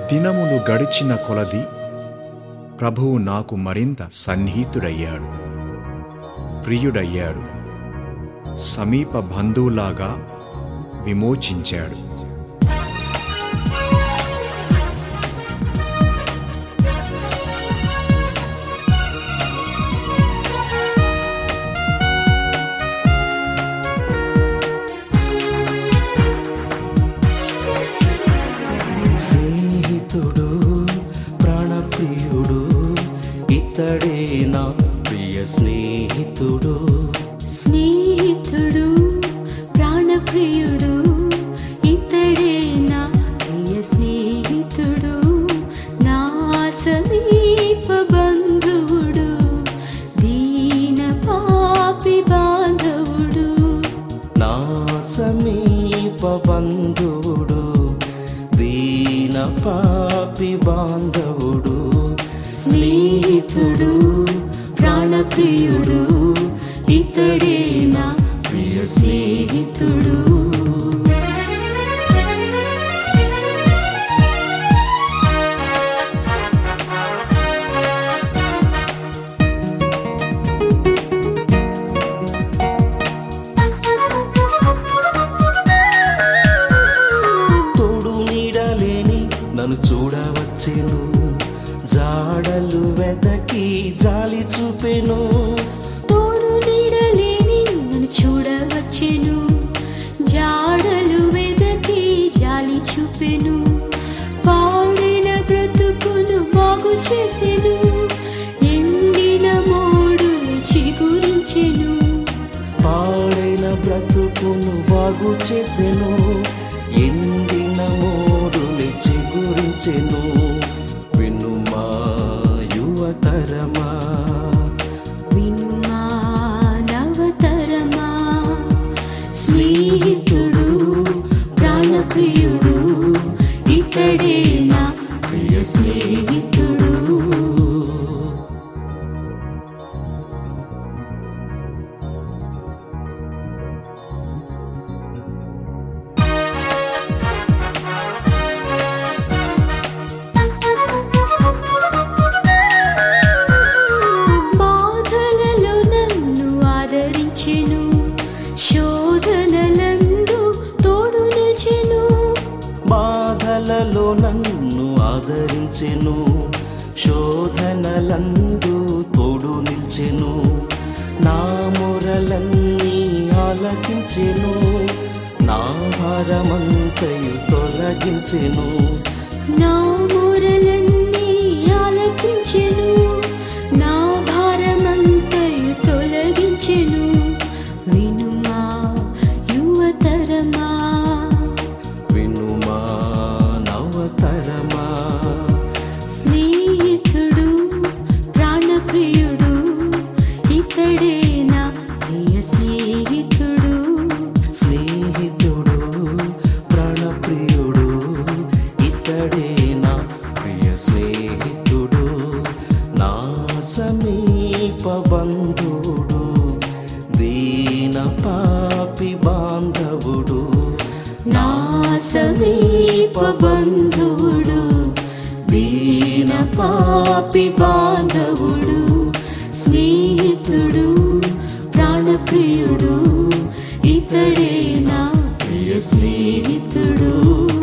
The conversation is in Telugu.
దినములు గడిచిన కొలది ప్రభువు నాకు మరింత సన్నిహితుడయ్యాడు ప్రియుడయ్యాడు సమీప బంధువులాగా విమోచించాడు స్నేహితుడు ప్రాణప్రియుడు ఇతడే నా ప్రియ స్నేహితుడు స్నేహితుడు ప్రాణప్రియుడు ఇతడే నా ప్రియ స్నేహితుడు నా సమీప బంధువుడు దీన పాపి బాంధవుడు నా సమీప బంధువుడు దీన పాపి బాంధవుడు స్నేహితుడు ప్రాణప్రియుడు ఇతడే నా ప్రియ స్నేహితుడు తోడు నీడలేని నన్ను చూడవచ్చెను జాడలు వెతకి జాలి చూపెను తోడు నీడలేని నన్ను చూడవచ్చెను జాడలు వెదకి జాలి చూపెను పాడిన బ్రతుకును బాగు చేసెను ఎండిన మోడులు చిగురించెను పాడైన బ్రతుకును బాగు చేసెను ఎండిన మోడులు చిగురించెను వినుమా యువతరమా వినుమా నవతరమా స్నేహితుడు ప్రాణప్రియుడు ఇతడే నా ప్రియ స్నేహితుడు బాధలలో నన్ను ఆదరించెను శోధనలందు తోడు నిలిచెను బాధలలో నన్ను ఆదరించెను శోధనలందు తోడు నిల్చెను నా మొరలన్నీ ఆలకించెను నా భారమంతయు తొలగించెను నా మొరలన్నీ ఆలకించెను నా భారమంతయు తొలగించెను వినుమా యువతరమా వినుమా నవతరమా స్నేహితుడు ప్రాణప్రియుడు ఇతడే నా ప్రియ స్నేహితుడు స్నేహితుడు ప్రాణప్రియుడు ఇతడే నా ప్రియ స్నేహితుడు నా సమీప బంధువుడు దీన పాపి బాంధవుడు నా సమీప బంధువుడు దీన పాపి బాంధవుడు స్నేహితుడు ప్రాణప్రియుడు ఇతడే నా ప్రియ స్నేహితుడు